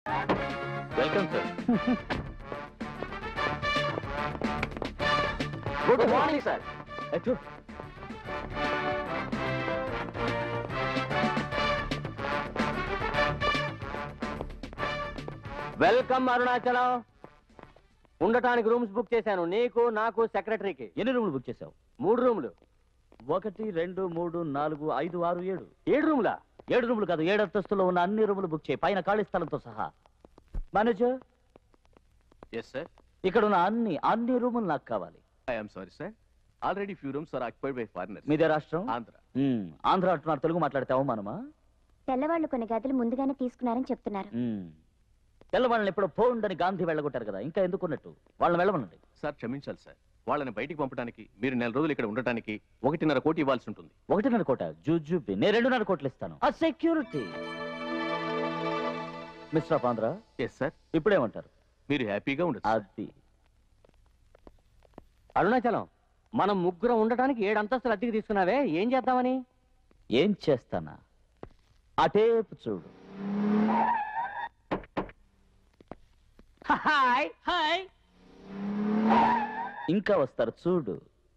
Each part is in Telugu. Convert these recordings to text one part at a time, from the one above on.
Welcome sir good morning sir welcome Arunachalam ఉండటానికి రూమ్స్ బుక్ చేశాను నీకు నాకు సెక్రటరీకి ఎన్ని రూములు బుక్ చేసావు మూడు రూములు ఒకటి రెండు మూడు నాలుగు ఐదు ఆరు ఏడు ఏడు రూములా ఏడు రూములు కాదు ఏడు అంతస్తులో ఉన్న అన్ని రూములు బుక్ చేయి పైన ఖాళీ స్థలంతో సహా మేనేజర్ ఎస్ సార్ ఇక్కడ ఉన్న అన్ని అన్ని రూములు నాకు కావాలి I'm sorry sir already few rooms are occupied by foreigners మీదే రాష్ట్రం ఆంధ్ర మ్మ్. ఆంధ్ర అంటున్నారు తెలుగు మాట్లాడితే అవమానమా తెల్లవాళ్ళు కొన్ని గదులు ముందుగానే తీసుకున్నారని చెప్తున్నారు మ్మ్. తెల్లవాళ్ళని ఎప్పుడో పోండని గాంధీ వెళ్ళగొట్టారు కదా ఇంకా ఎందుకున్నట్టు వాళ్ళని వెళ్ళమనండి సార్ క్షమించాలి సార్ వాళ్ళని బయటికి పంపడానికి మీరు నెల రోజులు ఇక్కడ ఉండటానికి ఒకటిన్నర కోటి ఇవ్వాల్సి ఉంటుంది ఒకటిన్నర కోట జూజూబి నేను రెండున్నర కోట్లు ఇస్తాను ఆ security mister of Andhra yes sir ఇప్పుడేమంటారు మీరు హ్యాపీగా ఉండదు అది అరుణాచలం మనం ముగ్గురం ఉండటానికి ఏడు అంతస్తులు అద్దెకి తీసుకున్నావే ఏం చేద్దామని ఏం చేస్తానా అటేపు చూడు హాయ్ హాయ్ ఇంకా వస్తారు చూడు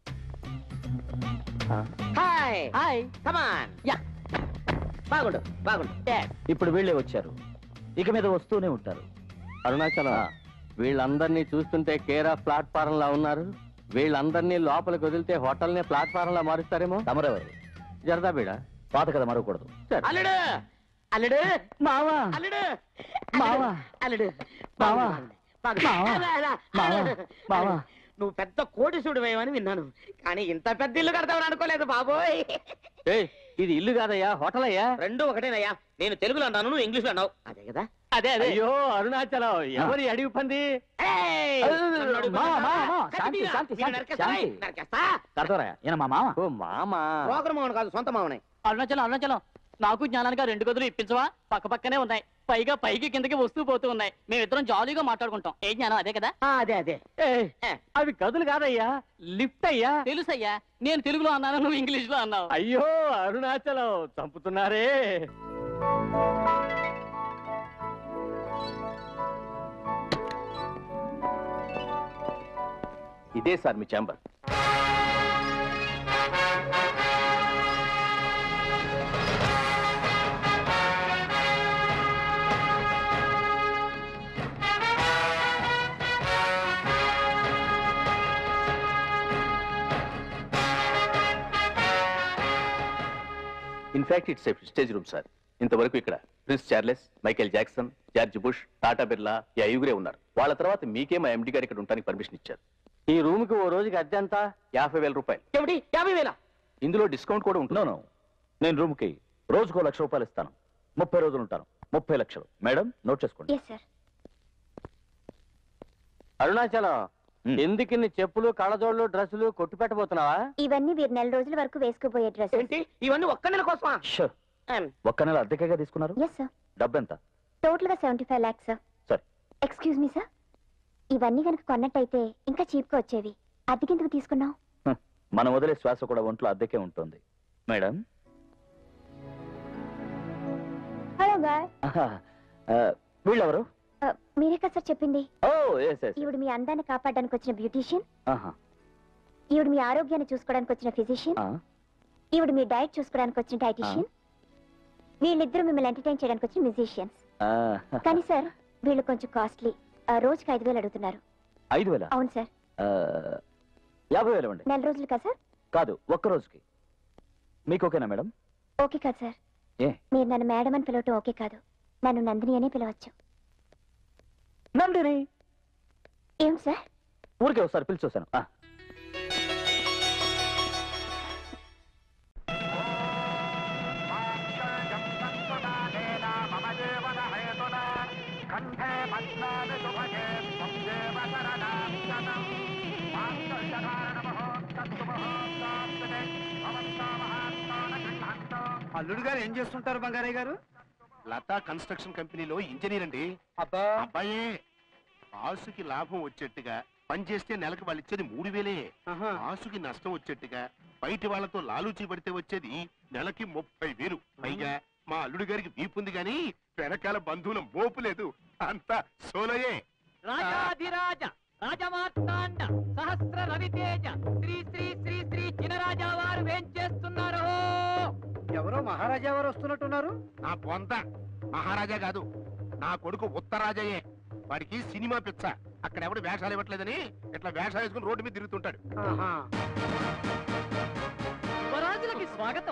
హాయ్ హాయ్ కమాన్ యా బాగుండు బాగుండు ఇప్పుడు వీళ్ళే వచ్చారు ఇక మీద వస్తూనే ఉంటారు అరుణాచలం ఆ. వీళ్ళందరినీ చూస్తుంటే కేర్ ఆఫ్ ప్లాట్ఫారం లా ఉన్నారు వీళ్ళందరినీ లోపలికి వదిలితే హోటల్ ని ప్లాట్ఫారం లా మారుస్తారేమో తమరెవరు జరదా బీడా పాత కథ మరవకూడదు అల్లుడు అల్లుడు మావా అల్లుడు మావా అల్లుడు మావా. బాగుంది. మావా. మావా. మావా. నువ్వు పెద్ద కోటీసుడు వేయమని విన్నాను కానీ ఇంత పెద్ద ఇల్లు కడతావని అనుకోలేదు బాబోయ్ ఇది ఇల్లు కాదయ్యా హోటల్ అయ్యా రెండు ఒకటేనయ్యా నేను తెలుగులో అన్నాను నువ్వు ఇంగ్లీష్ లో అన్నావు అదే కదా అదే అదే అయ్యో అరుణాచలం ఎవరి అడిగి పంది మా, మా, మా, శాంతి, శాంతి, శాంతి, శాంతి. కడతారా ఈయన మా మామ ఓ మామా మామను కాదు సొంత మామనే అరుణాచలం అరుణాచలం నాకు జ్ఞానానికి ఆ రెండు గదులు ఇప్పించవా పక్క పక్కనే ఉన్నాయి పైగా పైకి కిందకి వస్తూ పోతూ ఉన్నాయి మేమిద్దరం జాలీగా మాట్లాడుకుంటాం ఏ జ్ఞానం అదే కదా అదే అదే అవి గదులు కాదయ్యా లిఫ్ట్ అయ్యా తెలుసయ్యా నేను తెలుగులో అన్నాను నువ్వు ఇంగ్లీష్ లో అన్నావు అయ్యో అరుణాచలం చంపుతున్నారే ఇదే సార్ మీ chamber in fact it's stage room sir ఇంతవరకు ఇక్కడ Prince Charles Michael Jackson George Bush Tata Birla ఈ ఐదుగురే ఉన్నారు వాళ్ళ తర్వాత మీకే మా ఎండి గారు ఇక్కడ ఉండడానికి పర్మిషన్ ఇచ్చారు ఈ రూమ్ కి ఓ రోజుకి అద్దె ఎంత యాభై వేల రూపాయలు ఏమిటి యాభై వేల ఇందులో డిస్కౌంట్ కూడా ఉంటుంది నో నో నేను రూమ్ కి రోజుకో లక్ష రూపాయలు ఇస్తాను ముప్పై రోజులు ఉంటాను ముప్పై లక్షలు మేడం నోట్ చేసుకోండి ఎస్ సార్ అరుణాచలం Hmm. ఎందుకు ఇన్ని చెప్పులు కళ్ళజోళ్ళు డ్రెస్సులు కొట్టు పెట్టబోతున్నావా ఇవన్నీ వీరు నెల రోజుల వరకు వేసుకోబోయే డ్రెస్ ఏంటి ఇవన్నీ ఒక్క నెల కోసమా షో. ఒక్క నెల అద్దెకేగా తీసుకున్నారు ఎస్ సార్ డబ్బెంత టోటల్ గా సెవెంటీ ఫైవ్ ల్యాక్స్ సార్ సరే ఎక్స్క్యూజ్ మీ సార్ ఇవన్నీ కనుక కొన్నట్టయితే ఇంకా చీప్ గా వచ్చేవి అద్దెకెందుకు తీసుకున్నావు హ, మనం వదిలే శ్వాస కూడా ఒంట్లో అద్దెకే ఉంటుంది మేడం హలో గాయ్ ఆహా, ఆ, వీళ్ళెవరు మీరే కదా సార్ చెప్పింది ఓ ఎస్ ఎస్ ఈవిడ మీ అందాన్ని కాపాడడానికి వచ్చిన బ్యూటీషియన్ ఆహా ఈవిడ మీ ఆరోగ్యాన్ని చూసుకోవడానికి వచ్చిన ఫిజిషియన్ ఆ, ఈవిడ మీ డైట్ చూసుకోవడానికి వచ్చిన డైటిషియన్ వీళ్ళిద్దరూ మిమ్మల్ని ఎంటర్టైన్ చేయడానికి వచ్చిన మ్యూజిషియన్స్ ఆ, కానీ సార్ వీళ్ళు కొంచెం కాస్ట్లీ రోజుకి ఐదు వేలు అడుగుతున్నారు ఐదు వేల అవును సార్ ఆ, యాభై వేలు ఇవ్వండి నెల రోజులు కదా సార్ కాదు ఒక్క రోజుకి మీకు ఓకేనా మేడం ఓకే కాదు సార్ ఏ మీరు నన్ను మేడం అని పిలవటం ఓకే కాదు నన్ను నందిని అనే పిలవచ్చు నందిని ఏం సార్ ఊరికే ఒకసారి పిలిచి చూశాను ఆ, అల్లుడు గారు ఏం చేస్తుంటారు బంగారయ్య గారు లతా కన్స్ట్రక్షన్ కంపెనీలో ఇంజనీర్ అండి అబ్బా అబ్బాయే ఆసుకి లాభం వచ్చేట్టుగా పని చేస్తే నెలకు వాళ్ళు ఇచ్చేది మూడు వేలే ఆహా. ఆసుకి నష్టం వచ్చేట్టుగా బయటి వాళ్ళతో లాలూచి పడితే వచ్చేది నెలకి ముప్పై వేలు పైగా మా అల్లుడు గారికి వీపుంది గాని వెనకాల బంధువుల మోపు లేదు అంతా సోలయే రాజాధిరాజ రాజమార్తాండ సహస్ర రవితేజ శ్రీ శ్రీ శ్రీ శ్రీ చినరాజా వారు ఏం చేస్తున్నారు ఎవరో మహారాజా వారు వస్తున్నట్టున్నారు నా పొంత మహారాజా కాదు నా కొడుకు ఉత్తరాజయ్యే వాడికి సినిమా పిచ్చ అక్కడ ఎవడు వేషాలు ఇవ్వట్లేదని ఇట్లా వేషాలు వేసుకుని రోడ్డు మీద తిరుగుతుంటాడు ఆహా. యువరాజులకి స్వాగతం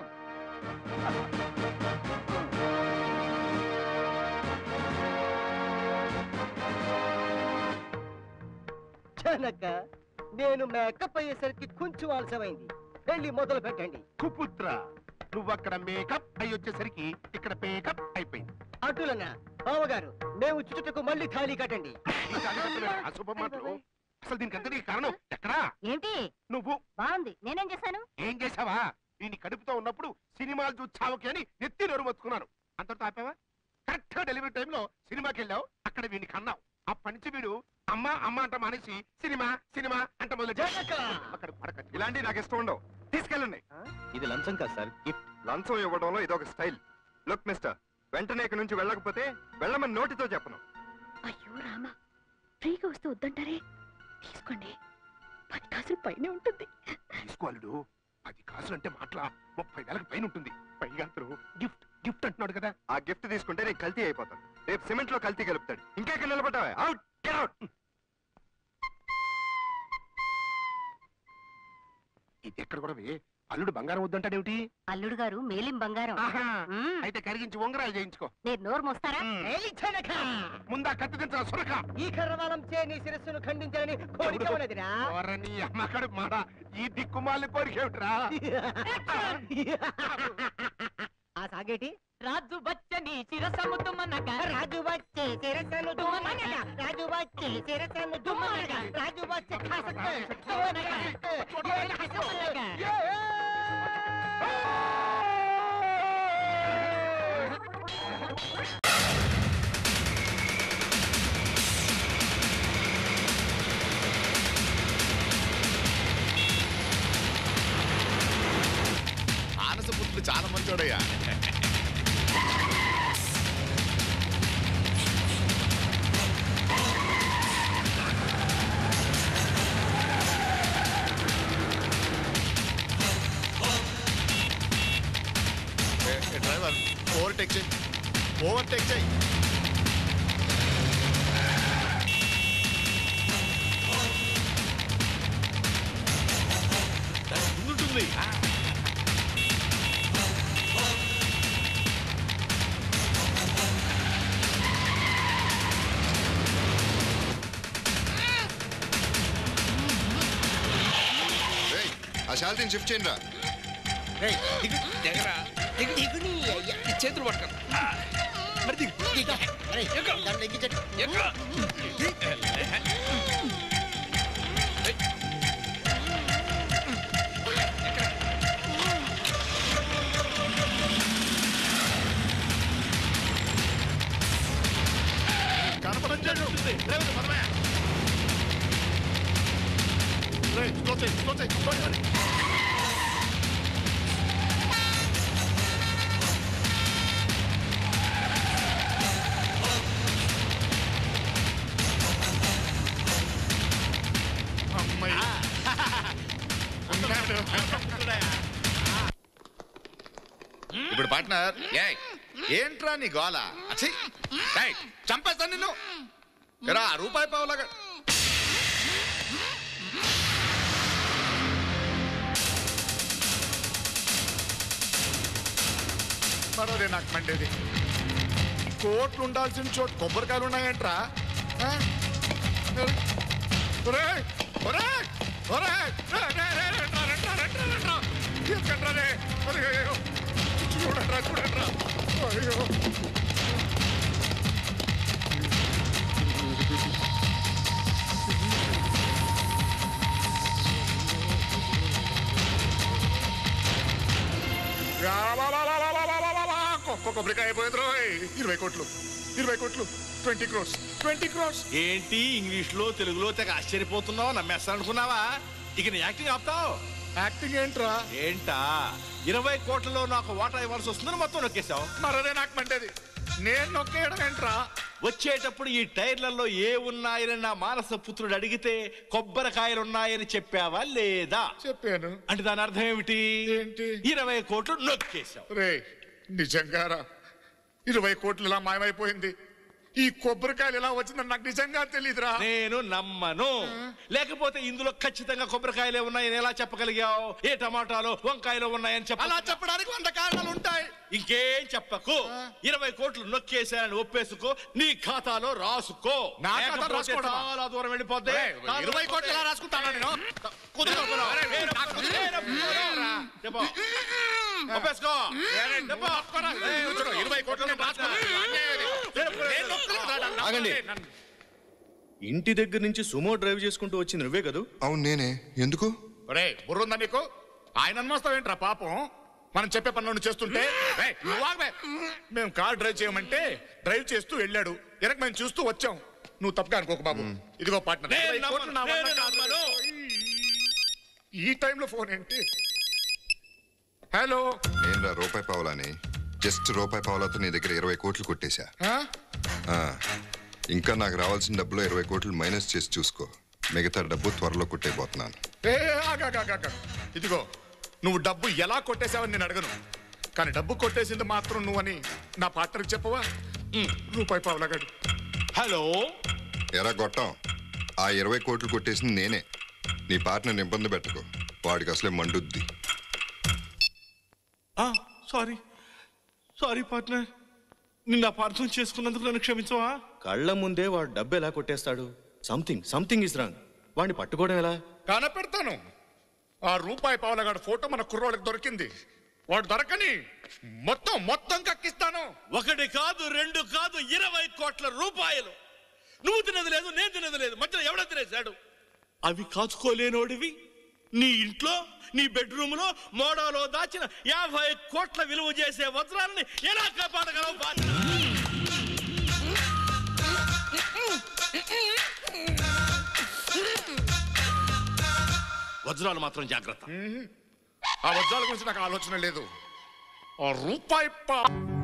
జనక నేను మేకప్ అయ్యేసరికి కొంచెం ఆలస్యమైంది వెళ్ళి మొదలు పెట్టండి కుపుత్ర నువ్వు అక్కడ మేకప్ అయి వచ్చేసరికి ఇక్కడ మేకప్ అయిపోయింది అటులనా బావగారు మేము చుట్టుకు మళ్ళీ ఖాళీ కట్టండి ఈ కాలికట్టులో అశుభం మాటలు అసలు దీనికి అంతటికి కారణం ఎక్కడా ఏంటి నువ్వు బాగుంది నేనేం చేశాను ఏం చేసావా దీన్ని కడుపుతో ఉన్నప్పుడు సినిమాలు చూచావుకి అని నెత్తి నోరు మొత్తుకున్నాను అంతటితో ఆపావా కరెక్ట్ గా డెలివరీ టైంలో సినిమాకి వెళ్ళావు అక్కడ వీడిని కన్నావు అప్పటి నుంచి వీడు అమ్మ అమ్మ అంట మానేసి సినిమా సినిమా అంట మొదలు అక్కడ పడక ఇలాంటి నాకు ఇష్టం ఉండవు తీసుకెళ్ళండి ఇది లంచం కాదు సార్ గిఫ్ట్ లంచం ఇవ్వడంలో ఇదొక స్టైల్ లుక్ మిస్టర్ వెంటనే ఇక్కడి నుంచి వెళ్ళకపోతే వెళ్ళమని నోటితో చెప్పను అయ్యో రామా ఫ్రీగా వస్తూ వద్దంటారే తీసుకోండి పది కాసులు పైనే ఉంటుంది తీసుకోవాలడు పది కాసులు అంటే మాటల ముప్పై వేలకు పైన ఉంటుంది పైగా అతను గిఫ్ట్ గిఫ్ట్ అంటున్నాడు కదా ఆ గిఫ్ట్ తీసుకుంటే నేను కల్తీ అయిపోతాను రేపు సిమెంట్ లో కల్తీ కలుపుతాడు ఇంకా ఇక్కడ నిలబడ్డావా అవుట్ అవుట్ ఇది ఎక్కడ కూడా వే? అల్లుడు బంగారం వద్దంటాడేమిటి అల్లుడు గారు మేలిం బంగారం ఆహా అయితే కరిగించి ఉంగరాలు చేయించుకో మీరు నోరు మోస్తారా ఏయ్ జనక ముందా కత్తి దించిన సురక ఈ కర్రవాలం చే నీ శిరస్సును ఖండించాలని కోరిక ఉన్నదిరా ఓరని అమ్మకడు మాట ఈ దిక్కుమాలి కోరికేమిట్రా ఆ సాగేటి రాజు బచ్చని శిరసముద్దు మనక రాజు వచ్చే శిరస్సును దుమ్మనక రాజు వచ్చే శిరస్సును దుమ్మనక రాజు వచ్చే ఖాసక ఆనస పుట్లు చాలా మంచోడయ్యా డ్రైవర్ ఓవర్టేక్ చేయి ఓవర్టేక్ చేయి ముందుంటుంది ఆ శాలిటీని షిఫ్ట్ చేయండి రా చేతులు పట్టుకో మరి దిగు దాన్ని ఎక్కించండి కనపడం ఉంటుంది డ్రైవర్ మనమే రేయ్, స్లో చేయి స్లో చేయి స్లో చేయి అమ్మాయి ఉన్నాడు ఇప్పుడు పార్ట్నర్ ఏయ్ ఏంట్రా నీ గోల అచ్చి ఏయ్, చంపేస్తాను నిన్ను ఎరా రూపాయి పావులాగా మరోదే నాకు మండేది కోట్లు ఉండాల్సిన చోటు కొబ్బరికాయలు ఉన్నాయంట్రా ఆ? ఒరేయ్, ఒరేయ్, ఒరేయ్, రే, రే, రే, రండ్రా, రండ్రా, రండ్రా, రండ్రా. తీసుకుండ్రా రే. అయ్యయ్యో. చూడండ్రా చూడండ్రా అయ్యో యా, వా, వా, వా, వా, వా, వా, వా, వా, వా. కొ- కొబ్బరికాయ అయిపోయింది రోయ్ ఇరవై కోట్లు ఇరవై కోట్లు ట్వంటీ క్రోర్స్ ట్వంటీ క్రోర్స్ ఏంటి ఇంగ్లీష్ లో తెలుగులో తెగ ఆశ్చర్యపోతున్నావు నమ్మేస్తాననుకున్నావా ఇక నీ యాక్టింగ్ ఆపుతావు యాక్టింగ్ ఏంట్రా ఏంటా ఇరవై కోట్లలో నాకు వాటా ఇవ్వాల్సి వస్తుందని మొత్తం నొక్కేశావు మరదే నాకు మండేది నేను నొక్కేయడం ఏంట్రా వచ్చేటప్పుడు ఈ టైర్లలో ఏ ఉన్నాయని నా మానస పుత్రుడు అడిగితే కొబ్బరికాయలు ఉన్నాయని చెప్పావా లేదా చెప్పాను అంటే దాని అర్థం ఏమిటి ఏంటి? ఇరవై కోట్లు నొక్కేశావు రే నిజంగారా ఇరవై కోట్లు ఇలా మాయమైపోయింది ఈ కొబ్బరికాయలు ఎలా వచ్చిందని నాకు నిజంగా తెలియదురా నేను నమ్మను లేకపోతే ఇందులో ఖచ్చితంగా కొబ్బరికాయలే ఉన్నాయని ఎలా చెప్పగలిగావు ఏ టమాటాలు వంకాయలు ఉన్నాయని చెప్ప అలా చెప్పడానికి వంద కారణాలు ఉంటాయి ఇంకేం చెప్పకు ఇరవై కోట్లు నొక్కేశానని ఒప్పేసుకో నీ ఖాతాలో రాసుకో నా ఖాతాలో లేకపోతే రాసుకోవడమా? చాలా దూరం వెళ్ళిపోద్ది రే, ఇరవై కోట్లు ఎలా రాసుకుంటానా నేను? కుదరదు. చెప్పు. ఒప్పేసుకో చెప్పు. ఏయ్, వచ్చుడు, ఇరవై కోట్లు నేను రాసుకోను. నేను నొక్కలేదురా, నన్ను ఆగండి. నన్ను- ఇంటి దగ్గర నుంచి సుమో డ్రైవ్ చేసుకుంటూ వచ్చింది నువ్వే కదూ అవును నేనే ఎందుకు ఒరేయ్ బుర్రుందా నీకు ఆయన అనుమాస్తావేంట్రా పాపం మనం చెప్పే పనులను చేస్తుంటే రేయ్, నువ్వు ఆగవే. మేము కార్ డ్రైవ్ చేయమంటే డ్రైవ్ చేస్తూ వెళ్ళాడు వెనక మేము చూస్తూ వచ్చాం నువ్వు తప్పగా అనుకోకు బాబు ఇదిగో పార్ట్నర్ నేను ఇరవై కోట్లు నా నమ్మను, వల్ల నేను కాదు. నమ్మను. ఈ టైంలో ఫోన్ ఏంటి హలో నేను రా రూపాయి పావులాని జస్ట్ రూపాయి పావులతో నీ దగ్గర ఇరవై కోట్లు కొట్టేశా ఆ? ఆ, ఇంకా నాకు రావాల్సిన డబ్బులో ఇరవై కోట్లు మైనస్ చేసి చూసుకో మిగతా డబ్బు త్వరలో కొట్టేయబోతున్నాను ఏ, ఆగు, ఆగు, ఆగు, ఆగు. ఇదిగో నువ్వు డబ్బు ఎలా కొట్టేశావని నేను అడగను కానీ డబ్బు కొట్టేసింది మాత్రం నువ్వని నా పార్ట్నర్కి చెప్పవా ఉమ్, రూపాయి పావులగాడు హలో ఎరా గొట్టం ఆ ఇరవై కోట్లు కొట్టేసింది నేనే నీ పార్ట్నర్ ఇబ్బంది పెట్టకు వాడికి అసలే మండుద్ది సారీ సారీ పార్ట్నర్ నిన్న అపార్థం చేసుకున్నందుకు నన్ను క్షమించవా కళ్ళ ముందే వాడు డబ్బు ఎలా కొట్టేస్తాడు సంథింగ్ సంథింగ్ ఇస్ రాంగ్ వాడిని పట్టుకోవడం ఎలా కనపెడతాను ఆ రూపాయి పావులగాడు ఫోటో మన కుర్రోళ్ళకి దొరికింది వాడు దొరకని మొత్తం మొత్తం కక్కిస్తాను ఒకటి కాదు రెండు కాదు ఇరవై కోట్ల రూపాయలు నువ్వు తినది లేదు నేను తినది లేదు మధ్యలో ఎవడో తినేశాడు అవి కాచుకోలేనోడివి నీ ఇంట్లో నీ బెడ్రూమ్ లో మోడాలో దాచిన యాభై కోట్ల విలువ చేసే వజ్రాలని ఎలా కాపాడగలవు బాధ్యత వజ్రాలు మాత్రం జాగ్రత్త ఆ వజ్రాల గురించి నాకు ఆలోచన లేదు ఆ రూపాయి పా